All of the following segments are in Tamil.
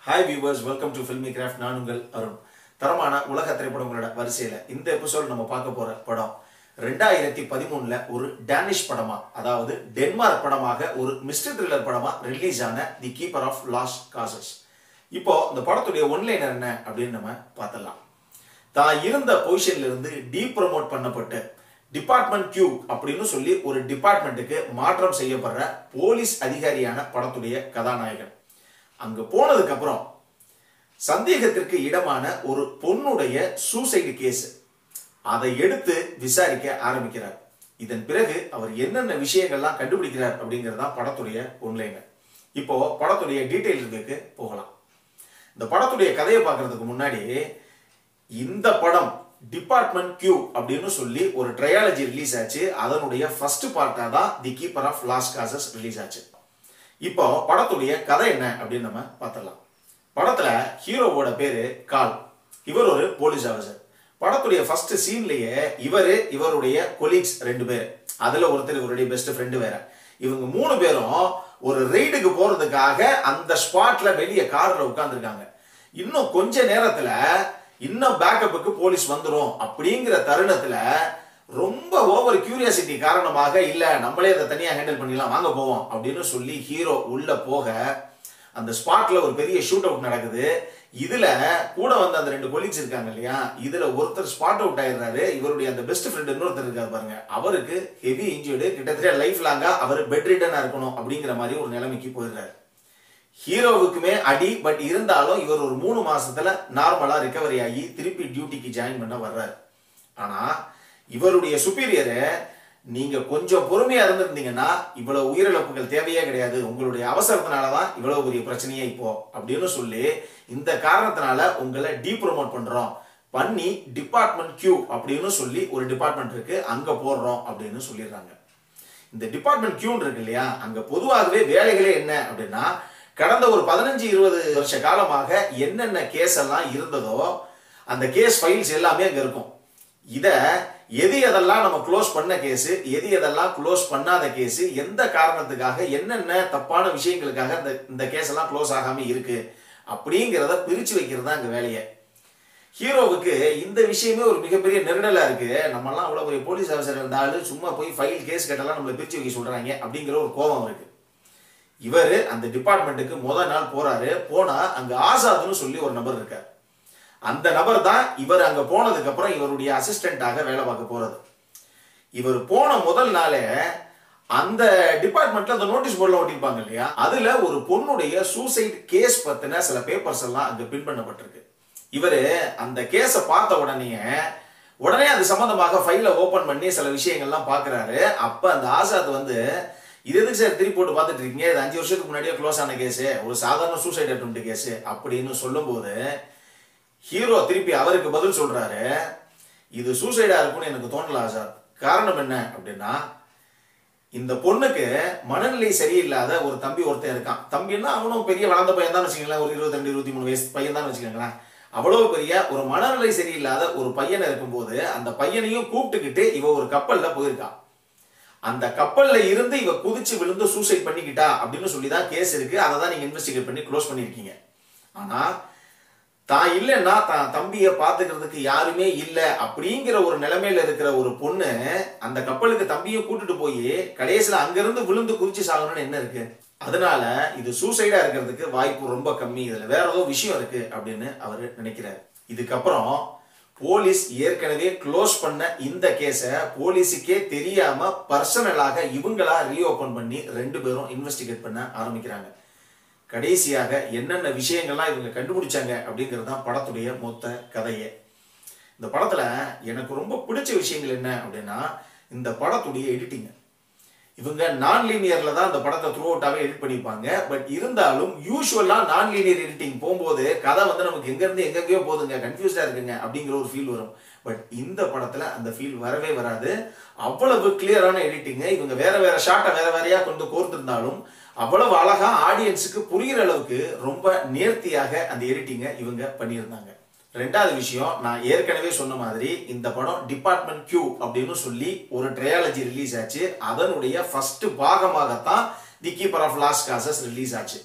hi viewers welcome to Filmi Craft நான் உங்கள் அருண் தரமான உலக திரைப்படங்களோட வரிசையில் இந்த எபிசோட் நம்ம பார்க்க போற படம் ரெண்டாயிரத்தி பதிமூணுல ஒரு டேனிஷ் படமா அதாவது டென்மார்க் படமாக ஒரு மிஸ்டர் த்ரில்லர் படமா ரிலீஸ் ஆன the keeper of lost causes இப்போ இந்த படத்துடைய ஒன்லைனர் என்ன அப்படின்னு நம்ம பார்த்தலாம் தான் இருந்த பொசிஷன்ல இருந்து டீப்ரமோட் பண்ணப்பட்டு டிபார்ட்மெண்ட் கியூ அப்படின்னு சொல்லி ஒரு டிபார்ட்மெண்ட்டுக்கு மாற்றம் செய்யப்படுற போலீஸ் அதிகாரியான படத்துடைய கதாநாயகன் அங்க போனதுக்கு அப்புறம் சந்தேகத்திற்கு இடமான ஒரு பொண்ணுடைய சூசைடு கேஸ் அதை எடுத்து விசாரிக்க ஆரம்பிக்கிறார் இதன் பிறகு அவர் என்னென்ன விஷயங்கள்லாம் கண்டுபிடிக்கிறார் அப்படிங்கிறது தான் படத்துடைய ஒன்லைனர் இப்போ படத்துடைய டீட்டெயில் ரிவ்யூக்கு போகலாம் இந்த படத்துடைய கதையை பார்க்கறதுக்கு முன்னாடி இந்த படம் டிபார்ட்மெண்ட் கியூ அப்படின்னு சொல்லி ஒரு ட்ரையாலஜி ரிலீஸ் ஆச்சு அதனுடைய ஃபர்ஸ்ட் பார்ட்டா தான் the keeper of lost causes release ஆச்சு இப்போ படத்துடைய கதை என்ன அப்படின்னு நம்ம பார்த்தலாம் படத்துல ஹீரோவோட பேரு கால் இவர் ஒரு போலீஸ் ஆஃபீஸர் படத்துடைய ஃபர்ஸ்ட் சீன்லயே இவரு இவருடைய கொலீக்ஸ் ரெண்டு பேர் அதுல ஒருத்தர் இவருடைய பெஸ்ட் ஃப்ரெண்டு வேற இவங்க மூணு பேரும் ஒரு ரெய்டுக்கு போறதுக்காக அந்த ஸ்பாட்ல வெளியே கார்ல உட்கார்ந்துருக்காங்க இன்னும் கொஞ்ச நேரத்துல இன்னும் பேக்கப்புக்கு போலீஸ் வந்துரும் அப்படிங்கிற தருணத்துல ரொம்ப ஓவர் கியூரியாசிட்டி காரணமாக இல்ல நம்மளே அதை தனியா ஹேண்டில் பண்ணிடலாம் வாங்க போவோம் அப்படின்னு சொல்லி ஹீரோ உள்ள போக அந்த ஸ்பாட்ல ஒரு பெரிய ஷூட் அவுட் நடக்குது இதுல கூட வந்த அந்த ரெண்டு கொலீக்ஸ் இருக்காங்க இல்லையா இதுல ஒருத்தர் ஸ்பாட் அவுட் ஆயிடுறாரு இவருடைய அந்த பெஸ்ட் ஃப்ரெண்ட் இன்னொருத்தர் இருக்காரு பாருங்க அவருக்கு ஹெவி இன்ஜூர்டு கிட்டத்தட்ட லைஃப் லாங்கா அவர் பெட் ரிட்டனா இருக்கணும் அப்படிங்கிற மாதிரி ஒரு நிலைமைக்கு போயிடுறாரு ஹீரோவுக்குமே அடி பட் இருந்தாலும் இவர் ஒரு மூணு மாசத்துல நார்மலா ரிகவரி ஆகி திருப்பி டியூட்டிக்கு ஜாயின் பண்ண வர்றாரு ஆனா இவருடைய சுப்பீரியரு நீங்க கொஞ்சம் பொறுமையா இருந்திருந்தீங்கன்னா இவ்வளவு உயிரிழப்புகள் தேவையே கிடையாது உங்களுடைய அவசரத்தினாலதான் இவ்வளவு பெரிய பிரச்சனையே இப்போ அப்படின்னு சொல்லி இந்த காரணத்தினால உங்களை டீப்ரமோட் பண்றோம் பண்ணி டிபார்ட்மெண்ட் கியூ அப்படின்னு சொல்லி ஒரு டிபார்ட்மெண்ட் இருக்கு அங்க போடுறோம் அப்படின்னு சொல்லிடுறாங்க இந்த டிபார்ட்மெண்ட் கியூன் இருக்கு இல்லையா அங்க பொதுவாகவே வேலைகளே என்ன அப்படின்னா கடந்த ஒரு பதினஞ்சு இருபது வருஷ காலமாக என்னென்ன கேஸ் எல்லாம் இருந்ததோ அந்த கேஸ் ஃபைல்ஸ் எல்லாமே அங்க இருக்கும் இத எது எதெல்லாம் நம்ம க்ளோஸ் பண்ண கேஸ் எது எதெல்லாம் க்ளோஸ் பண்ணாத கேஸ் எந்த காரணத்துக்காக என்னென்ன தப்பான விஷயங்களுக்காக இந்த இந்த கேஸ் எல்லாம் க்ளோஸ் ஆகாம இருக்கு அப்படிங்கிறத பிரிச்சு வைக்கிறது தான் அங்க வேலையை ஹீரோவுக்கு இந்த விஷயமே ஒரு மிகப்பெரிய நெருடலா இருக்கு நம்மலாம் அவ்வளவு பெரிய போலீஸ் ஆஃபீஸர் இருந்தாலும் சும்மா போய் ஃபைல் கேஸ் கேட்டெல்லாம் நம்மளை பிரிச்சு வைக்க சொல்றாங்க அப்படிங்கிற ஒரு கோபம் இருக்கு இவர் அந்த டிபார்ட்மெண்ட்டுக்கு முத நாள் போறாரு போனா அங்க ஆசாத்னு சொல்லி ஒரு நபர் இருக்கார் அந்த நபர் தான் இவர் அங்க போனதுக்கு அப்புறம் இவருடைய அசிஸ்டண்டாக வேலை பார்க்க போறது இவர் போன முதல் நாளே அந்த டிபார்ட்மெண்ட்ல அந்த நோட்டீஸ் போர்டில் ஒட்டிருப்பாங்க இல்லையா அதுல ஒரு பொண்ணுடைய சூசைட் கேஸ் பத்தின சில பேப்பர்ஸ் எல்லாம் அங்க பின் பண்ணப்பட்டிருக்கு இவரு அந்த கேஸை பார்த்த உடனே உடனே அது சம்பந்தமாக ஃபைலை ஓபன் பண்ணி சில விஷயங்கள்லாம் பாக்குறாரு அப்ப அந்த ஆசாத் வந்து இது எதுக்கு சார் திருப்பி போட்டு பார்த்துட்டு இருக்கீங்க இது அஞ்சு வருஷத்துக்கு முன்னாடியே க்ளோஸ் ஆன கேஸ் ஒரு சாதாரண சூசைட் அட்டம் கேஸ் அப்படின்னு சொல்லும்போது ஹீரோ திருப்பி அவருக்கு பதில் சொல்றாரு இது சூசைடா இருக்கும்னு எனக்கு தோணல ஆசாத் காரணம் என்ன அப்படின்னா இந்த பொண்ணுக்கு மனநிலை சரியில்லாத ஒரு தம்பி ஒருத்தன் இருக்கான் தம்பின்னா அவனும் பெரிய வளர்ந்த பையன் தான் வச்சுக்கங்களேன் ஒரு இருபத்தி ரெண்டு இருபத்தி மூணு வயசு பையன் தான் வச்சுக்கோங்களேன் அவ்வளவு பெரிய ஒரு மனநிலை சரியில்லாத ஒரு பையன் இருக்கும்போது அந்த பையனையும் கூப்பிட்டுக்கிட்டு இவ ஒரு கப்பல்ல போயிருக்கான் அந்த கப்பல்ல இருந்து இவ குதிச்சு விழுந்து சூசைட் பண்ணிக்கிட்டா அப்படின்னு சொல்லி தான் கேஸ் இருக்கு அதை தான் நீங்க இன்வெஸ்டிகேட் பண்ணி க்ளோஸ் பண்ணிருக்கீங்க ஆனா தான் இல்லைன்னா தான் தம்பிய பாத்துக்கிறதுக்கு யாருமே இல்லை அப்படிங்கிற ஒரு நிலைமையில இருக்கிற ஒரு பொண்ணு அந்த கப்பலுக்கு தம்பியை கூட்டிட்டு போய் கடைசியில அங்கிருந்து விழுந்து குதிச்சு சாகணும்னு என்ன இருக்கு அதனால இது சூசைடா இருக்கிறதுக்கு வாய்ப்பு ரொம்ப கம்மி இதுல வேற ஏதோ விஷயம் இருக்கு அப்படின்னு அவரு நினைக்கிறாரு இதுக்கப்புறம் போலீஸ் ஏற்கனவே க்ளோஸ் பண்ண இந்த கேஸை போலீஸுக்கே தெரியாம பர்சனலாக இவங்களா ரீஓபன் பண்ணி ரெண்டு பேரும் இன்வெஸ்டிகேட் பண்ண ஆரம்பிக்கிறாங்க கடைசியாக என்னென்ன விஷயங்கள்லாம் இவங்க கண்டுபிடிச்சாங்க அப்படிங்கிறது தான் படத்துடைய மொத்த கதையே இந்த படத்துல எனக்கு ரொம்ப பிடிச்ச விஷயங்கள் என்ன அப்படின்னா இந்த படத்துடைய எடிட்டிங் இவங்க நான் லீனியர்ல தான் அந்த படத்தை த்ரூ அவுட்டாவே எடிட் பண்ணியிருப்பாங்க பட் இருந்தாலும் யூஸ்வலா நான் லீனியர் எடிட்டிங் போகும்போது கதை வந்து நமக்கு எங்க இருந்து எங்கெங்கயோ போகுதுங்க கன்ஃபியூஸ்டா இருக்குங்க அப்படிங்கிற ஒரு ஃபீல் வரும் பட் இந்த படத்துல அந்த ஃபீல் வரவே வராது அவ்வளவு கிளியரான எடிட்டிங் இவங்க வேற வேற ஷாட்டை வேற வேறையா கொண்டு கோர்த்திருந்தாலும் அவ்வளவு அழகா ஆடியன்ஸுக்கு புரிகிற அளவுக்கு ரொம்ப நேர்த்தியாக அந்த எடிட்டிங்கை இவங்க பண்ணியிருந்தாங்க ரெண்டாவது விஷயம் நான் ஏற்கனவே சொன்ன மாதிரி இந்த படம் டிபார்ட்மெண்ட் கியூ அப்படின்னு சொல்லி ஒரு ட்ரையாலஜி ரிலீஸ் ஆச்சு அதனுடைய ஃபர்ஸ்ட் பாகமாகத்தான் the keeper of lost causes release ஆச்சு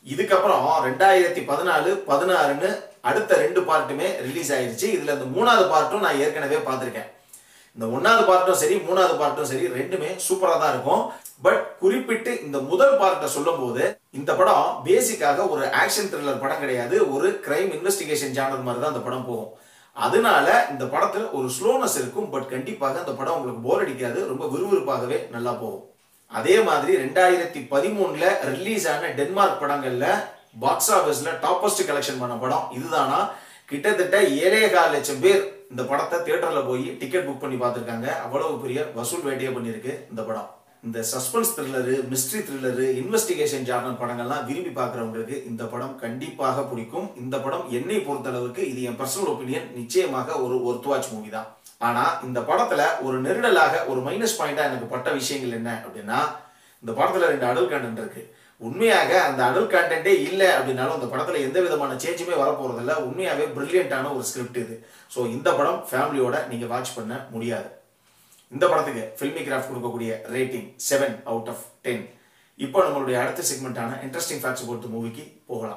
இதுக்கப்புறம் ரெண்டாயிரத்தி பதினாலு பதினாறுன்னு அடுத்த ரெண்டு பார்ட்டுமே ரிலீஸ் ஆயிருச்சு இதுல இந்த மூணாவது பார்ட்டும் நான் ஏற்கனவே பார்த்துருக்கேன் இந்த ஒன்னாவது பார்ட்டும் சரி மூணாவது பார்ட்டும் சரி ரெண்டுமே சூப்பரா தான் இருக்கும் பட் குறிப்பிட்டு இந்த முதல் பார்ட்டை சொல்லும் போது இந்த படம் பேசிக்காக ஒரு ஆக்ஷன் த்ரில்லர் படம் கிடையாது ஒரு கிரைம் இன்வெஸ்டிகேஷன் ஜானர் மாதிரி தான் அந்த படம் போகும் அதனால இந்த படத்துல ஒரு ஸ்லோனஸ் இருக்கும் பட் கண்டிப்பாக அந்த படம் உங்களுக்கு போர் அடிக்காது ரொம்ப விறுவிறுப்பாகவே நல்லா போகும் அதே மாதிரி ரெண்டாயிரத்தி பதிமூணுல ரிலீஸ் ஆன டென்மார்க் படங்கள்ல பாக்ஸ் ஆபீஸ்ல டாப்பஸ்ட் கலெக்ஷன் பண்ண படம் இதுதானா கிட்டத்தட்ட ஏழே கால் லட்சம் பேர் இந்த படத்தை தியேட்டர்ல போய் டிக்கெட் புக் பண்ணி பார்த்துருக்காங்க அவ்வளவு பெரிய வசூல் வேட்டையை பண்ணியிருக்கு இந்த படம் இந்த suspense thriller mystery thriller investigation journal படங்கள்லாம் விரும்பி பார்க்குறவங்களுக்கு இந்த படம் கண்டிப்பாக பிடிக்கும் இந்த படம் என்னை பொறுத்தளவுக்கு இது என் பர்சனல் ஒப்பீனியன் நிச்சயமாக ஒரு ஒர்த் வாட்ச் மூவி தான் ஆனா இந்த படத்துல ஒரு நெருடலாக ஒரு மைனஸ் பாயிண்டா எனக்கு பட்ட விஷயங்கள் என்ன அப்படின்னா இந்த படத்துல ரெண்டு அடல் கண்டென்ட் இருக்கு உண்மையாக அந்த அடல் கண்டென்ட்டே இல்லை அப்படின்னாலும் இந்த படத்துல எந்த விதமான சேஞ்சுமே வரப்போறதில்ல உண்மையாவே பிரில்லியண்டான ஒரு ஸ்கிரிப்ட் இது ஸோ இந்த படம் ஃபேமிலியோட நீங்க வாட்ச் பண்ண முடியாது இந்த படத்துக்கு ஃபில்மி கிராஃப்ட் கொடுக்கக்கூடிய rating seven out of ten இப்போ நம்மளுடைய அடுத்த செக்மெண்ட்டான இன்ட்ரெஸ்டிங் ஃபேக்ட்ஸ் பொறுத்த மூவிக்கு போகலாம்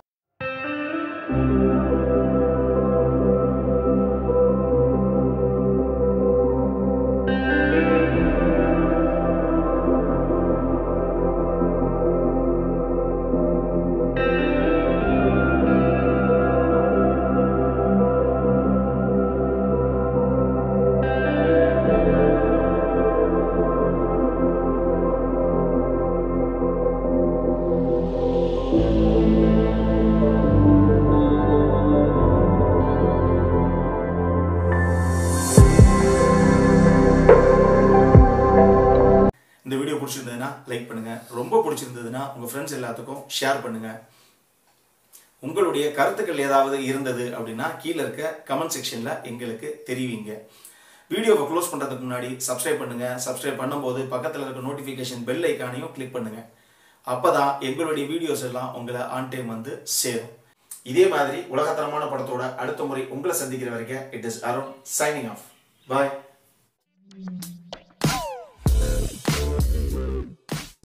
இந்த வீடியோ பிடிச்சிருந்ததுன்னா லைக் பண்ணுங்க ரொம்ப பிடிச்சிருந்ததுன்னா உங்க ஃப்ரெண்ட்ஸ் எல்லாத்துக்கும் ஷேர் பண்ணுங்க உங்களுடைய கருத்துக்கள் ஏதாவது இருந்தது அப்படின்னா கீழே இருக்க கமெண்ட் செக்ஷன்ல எங்களுக்கு தெரிவிங்க வீடியோவை க்ளோஸ் பண்றதுக்கு முன்னாடி சப்ஸ்கிரைப் பண்ணுங்க சப்ஸ்கிரைப் பண்ணும்போது பக்கத்தில் இருக்க நோட்டிஃபிகேஷன் பெல் ஐக்கானையும் கிளிக் பண்ணுங்க அப்பதான் எங்களுடைய வீடியோஸ் எல்லாம் உங்களை ஆன் டைம் வந்து சேரும் இதே மாதிரி உலகத்தரமான படத்தோட அடுத்த முறை உங்களை சந்திக்கிற வரைக்கும் it is Arun signing off bye